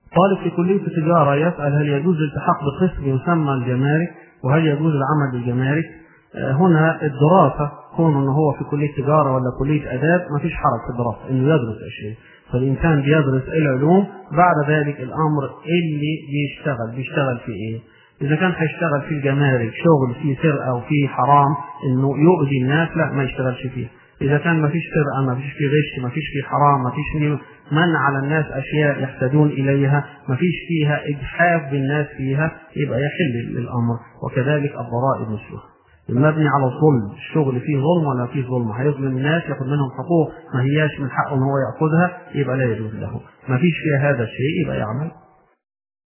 طالب في كلية التجارة يسأل هل يجوز الالتحاق بقسم يسمى الجمارك وهل يجوز العمل بالجمارك؟ آه، هنا الدراسة كون ان هو في كلية تجارة ولا كلية آداب ما فيش حرج في الدراسة انه يدرس اشياء فالإنسان بيدرس العلوم بعد ذلك الأمر اللي بيشتغل بيشتغل في إيه؟ إذا كان هيشتغل في الجمارك شغل فيه سرقة وفيه حرام إنه يؤذي الناس لا ما يشتغلش فيه. إذا كان ما فيش سرقة ما فيش فيه غش ما فيش فيه حرام ما فيش فيه منع على الناس أشياء يحتاجون إليها ما فيش فيها إجحاف بالناس فيها يبقى يحل الأمر وكذلك الضرائب مثلها. المبني على الظلم الشغل فيه ظلم ولا فيه ظلم هيظلم الناس ياخد منهم حقوق ما هياش من حقه ان هو ياخذها يبقى لا يجوز له ما فيش فيها هذا الشيء يبقى يعمل